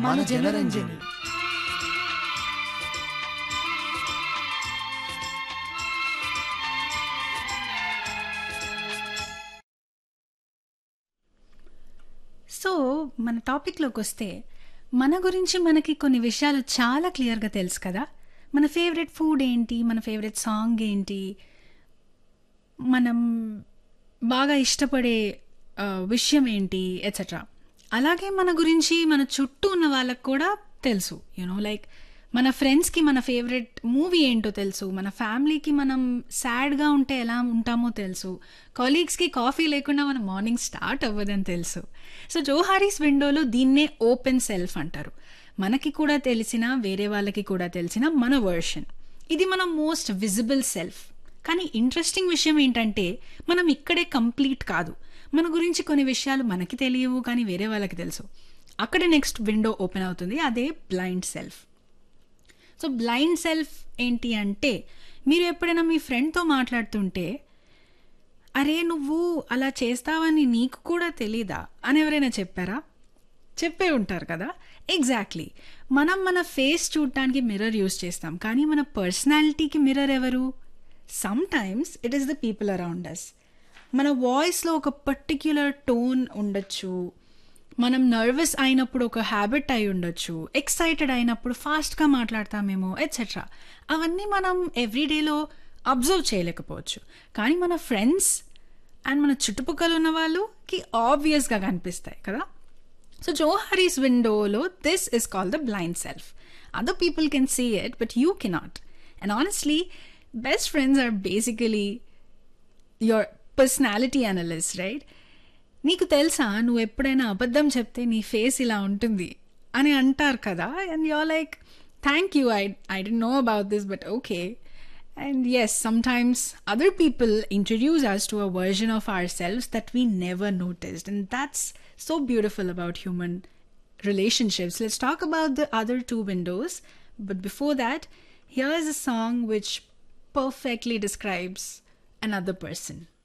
మన జనరంజని సో మన టాపిక్లోకి వస్తే మన గురించి మనకి కొన్ని విషయాలు చాలా క్లియర్గా తెలుసు కదా మన ఫేవరెట్ ఫుడ్ ఏంటి మన ఫేవరెట్ సాంగ్ ఏంటి మనం బాగా ఇష్టపడే ఆ, విషయం ఏంటి ఎట్సెట్రా అలాగే మన గురించి మన చుట్టూ ఉన్న వాళ్ళకి కూడా తెలుసు యూనో లైక్ మన ఫ్రెండ్స్కి మన ఫేవరెట్ మూవీ ఏంటో తెలుసు మన ఫ్యామిలీకి మనం సాడ్గా ఉంటే ఎలా ఉంటామో తెలుసు కొలీగ్స్కి కాఫీ లేకుండా మన మార్నింగ్ స్టార్ట్ అవ్వదని తెలుసు సో జోహారీస్ విండోలో దీన్నే ఓపెన్ సెల్ఫ్ అంటారు మనకి కూడా తెలిసిన వేరే వాళ్ళకి కూడా తెలిసిన మన వర్షన్ ఇది మన మోస్ట్ విజిబుల్ సెల్ఫ్ కానీ ఇంట్రెస్టింగ్ విషయం ఏంటంటే మనం ఇక్కడే కంప్లీట్ కాదు మన గురించి కొన్ని విషయాలు మనకి తెలియవు కానీ వేరే వాళ్ళకి తెలుసు అక్కడ నెక్స్ట్ విండో ఓపెన్ అవుతుంది అదే blind self so blind self ఏంటి అంటే మీరు ఎప్పుడైనా మీ ఫ్రెండ్తో మాట్లాడుతుంటే అరే నువ్వు అలా చేస్తావని నీకు కూడా తెలీదా అని ఎవరైనా చెప్పారా చెప్పే ఉంటారు కదా ఎగ్జాక్ట్లీ మనం మన ఫేస్ చూడటానికి మిర్రర్ యూస్ చేస్తాం కానీ మన పర్సనాలిటీకి మిర్రర్ ఎవరు sometimes it is the people around us మన వాయిస్లో ఒక పర్టిక్యులర్ టోన్ ఉండొచ్చు మనం నర్వస్ అయినప్పుడు ఒక హ్యాబిట్ అయి ఉండొచ్చు ఎక్సైటెడ్ అయినప్పుడు ఫాస్ట్గా మాట్లాడతామేమో ఎట్సెట్రా అవన్నీ మనం ఎవ్రీడేలో అబ్జర్వ్ చేయలేకపోవచ్చు కానీ మన ఫ్రెండ్స్ అండ్ మన చుట్టుపక్కల ఉన్న వాళ్ళకి ఆబ్వియస్గా కనిపిస్తాయి కదా సో జోహారీస్ విండోలో this is call the blind self other people can see it but you cannot and honestly best friends are basically your personality analyst right నీకు తెలుసా నువ్వు ఎప్పుడైనా అబద్ధం చెప్తే నీ ఫేస్ ఇలా ఉంటుంది అని అంటారు కదా and you're like thank you I I don't know about this but okay and yes sometimes other people introduce us to a version of ourselves that we never noticed and that's so beautiful about human relationships. Let's talk about the other two windows. But before that, here is a song which perfectly describes another person.